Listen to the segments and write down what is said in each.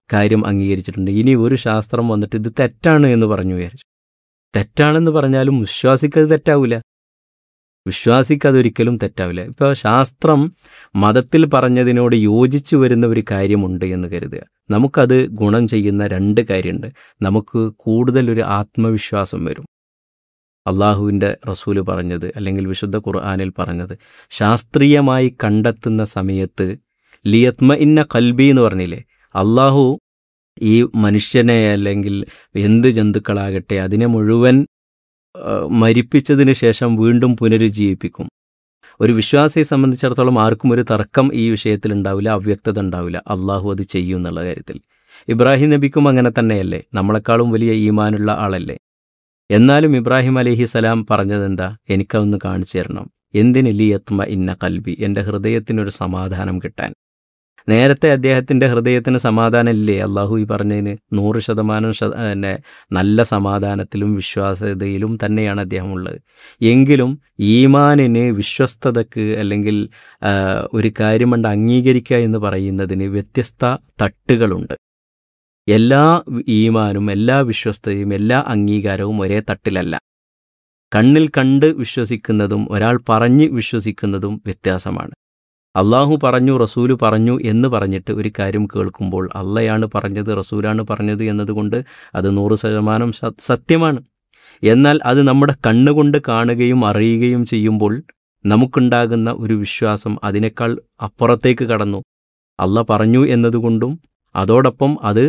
കാര്യം അംഗീകരിച്ചിട്ടുണ്ട് ഇനി ഒരു ശാസ്ത്രം വന്നിട്ട് ഇത് തെറ്റാണ് എന്ന് പറഞ്ഞു വിചാരിച്ചു തെറ്റാണെന്ന് പറഞ്ഞാലും വിശ്വാസിക്കത് തെറ്റാവില്ല വിശ്വാസിക്കതൊരിക്കലും തെറ്റാവില്ല ഇപ്പോൾ ശാസ്ത്രം മതത്തിൽ പറഞ്ഞതിനോട് യോജിച്ചു വരുന്ന ഒരു കാര്യമുണ്ട് എന്ന് കരുതുക നമുക്കത് ഗുണം ചെയ്യുന്ന രണ്ട് കാര്യമുണ്ട് നമുക്ക് കൂടുതൽ ഒരു ആത്മവിശ്വാസം വരും അള്ളാഹുവിൻ്റെ റസൂല് പറഞ്ഞത് അല്ലെങ്കിൽ വിശുദ്ധ ഖുർആാനിൽ പറഞ്ഞത് ശാസ്ത്രീയമായി കണ്ടെത്തുന്ന സമയത്ത് ലിയത്മ ഇന്ന കൽബി എന്ന് പറഞ്ഞില്ലേ അള്ളാഹു ഈ മനുഷ്യനെ അല്ലെങ്കിൽ എന്ത് ജന്തുക്കളാകട്ടെ അതിനെ മുഴുവൻ ആ, മരിപ്പിച്ചതിന് ശേഷം വീണ്ടും പുനരുജ്ജീവിപ്പിക്കും ഒരു വിശ്വാസിയെ സംബന്ധിച്ചിടത്തോളം ആർക്കും ഒരു തർക്കം ഈ വിഷയത്തിൽ ഉണ്ടാവില്ല അവ്യക്തത ഉണ്ടാവില്ല അള്ളാഹു അത് ചെയ്യും എന്നുള്ള കാര്യത്തിൽ ഇബ്രാഹിം നബിക്കും അങ്ങനെ തന്നെയല്ലേ നമ്മളെക്കാളും വലിയ ഈമാനുള്ള ആളല്ലേ എന്നാലും ഇബ്രാഹിം അലഹി സലാം പറഞ്ഞതെന്താ എനിക്കതൊന്ന് കാണിച്ചു തരണം എന്തിന് ലിയത്മ ഇന്ന കൽബി എൻ്റെ ഹൃദയത്തിനൊരു സമാധാനം കിട്ടാൻ നേരത്തെ അദ്ദേഹത്തിൻ്റെ ഹൃദയത്തിന് സമാധാനം ഇല്ലേ അള്ളാഹു ഈ പറഞ്ഞതിന് നൂറ് ശതമാനം ശത പിന്നെ നല്ല സമാധാനത്തിലും വിശ്വാസ്യതയിലും തന്നെയാണ് അദ്ദേഹം ഉള്ളത് എങ്കിലും ഈമാനിന് വിശ്വസ്തതക്ക് അല്ലെങ്കിൽ ആ, ഒരു കാര്യം കൊണ്ട് അംഗീകരിക്കുക എന്ന് പറയുന്നതിന് വ്യത്യസ്ത തട്ടുകളുണ്ട് എല്ലാ ഈമാനും എല്ലാ വിശ്വസ്തതയും എല്ലാ അംഗീകാരവും ഒരേ തട്ടിലല്ല കണ്ണിൽ കണ്ട് വിശ്വസിക്കുന്നതും ഒരാൾ പറഞ്ഞ് വിശ്വസിക്കുന്നതും വ്യത്യാസമാണ് അള്ളാഹു പറഞ്ഞു റസൂല് പറഞ്ഞു എന്ന് പറഞ്ഞിട്ട് ഒരു കാര്യം കേൾക്കുമ്പോൾ അള്ളയാണ് പറഞ്ഞത് റസൂലാണ് പറഞ്ഞത് എന്നതുകൊണ്ട് അത് നൂറ് ശതമാനം സ- സത്യമാണ് എന്നാൽ അത് നമ്മുടെ കണ്ണുകൊണ്ട് കാണുകയും അറിയുകയും ചെയ്യുമ്പോൾ നമുക്കുണ്ടാകുന്ന ഒരു വിശ്വാസം അതിനേക്കാൾ അപ്പുറത്തേക്ക് കടന്നു അള്ള പറഞ്ഞു എന്നതുകൊണ്ടും അതോടൊപ്പം അത്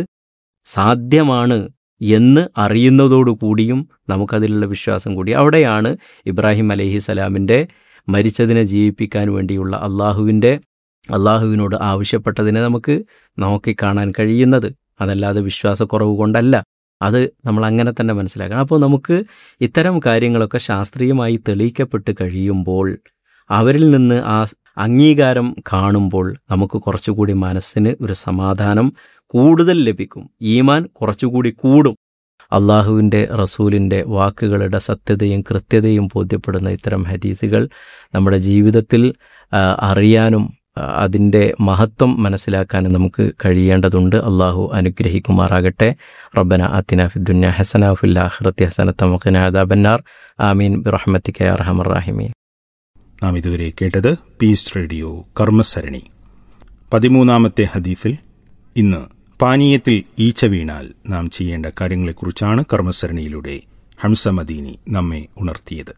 സാധ്യമാണ് എന്ന് അറിയുന്നതോടുകൂടിയും നമുക്കതിലുള്ള വിശ്വാസം കൂടി അവിടെയാണ് ഇബ്രാഹിം അലൈഹി സലാമിൻ്റെ മരിച്ചതിനെ ജീവിപ്പിക്കാൻ വേണ്ടിയുള്ള അള്ളാഹുവിൻ്റെ അള്ളാഹുവിനോട് ആവശ്യപ്പെട്ടതിനെ നമുക്ക് നോക്കിക്കാണാൻ കഴിയുന്നത് അതല്ലാതെ വിശ്വാസക്കുറവ് കൊണ്ടല്ല അത് നമ്മൾ അങ്ങനെ തന്നെ മനസ്സിലാക്കണം അപ്പോൾ നമുക്ക് ഇത്തരം കാര്യങ്ങളൊക്കെ ശാസ്ത്രീയമായി തെളിയിക്കപ്പെട്ട് കഴിയുമ്പോൾ അവരിൽ നിന്ന് ആ അംഗീകാരം കാണുമ്പോൾ നമുക്ക് കുറച്ചുകൂടി മനസ്സിന് ഒരു സമാധാനം കൂടുതൽ ലഭിക്കും ഈമാൻ കുറച്ചുകൂടി കൂടും അള്ളാഹുവിൻ്റെ റസൂലിൻ്റെ വാക്കുകളുടെ സത്യതയും കൃത്യതയും ബോധ്യപ്പെടുന്ന ഇത്തരം ഹദീസുകൾ നമ്മുടെ ജീവിതത്തിൽ ആ, അറിയാനും ആ, അതിൻ്റെ മഹത്വം മനസ്സിലാക്കാനും നമുക്ക് കഴിയേണ്ടതുണ്ട് അള്ളാഹു അനുഗ്രഹിക്കുമാറാകട്ടെ റബ്ബന ആത്തിന ഫിദ്ദുന്യ ഹസന ഫിൽ ആഖിറത്തി ഹസന തമഖന അദാബന്നാർ ആമീൻ ബിറഹ്മത്തിക യാ അർഹമർ റഹീമീൻ നാം ഇതുവരെ കേട്ടത് പീസ് റേഡിയോ കർമ്മസരണി പതിമൂന്നാമത്തെ ഹദീസിൽ ഇന്ന് പാനീയത്തിൽ ഈച്ച വീണാൽ നാം ചെയ്യേണ്ട കാര്യങ്ങളെക്കുറിച്ചാണ് കർമ്മസരണിയിലൂടെ ഹംസ മദീനി നമ്മെ ഉണർത്തിയത്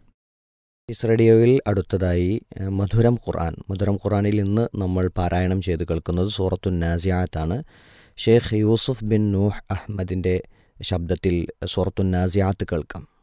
ഇസ് റേഡിയോയിൽ അടുത്തതായി ഏഹ്, മധുരം ഖുർആൻ മധുരം ഖുർആനിൽ ഇന്ന് നമ്മൾ പാരായണം ചെയ്ത് കേൾക്കുന്നത് സൂറത്തു നാസിയാത്താണ് ഷെയ്ഖ് യൂസുഫ് ബിൻ നൂഹ് അഹമ്മദിൻ്റെ ശബ്ദത്തിൽ സൂറത്തു നാസിയാത്ത് കേൾക്കാം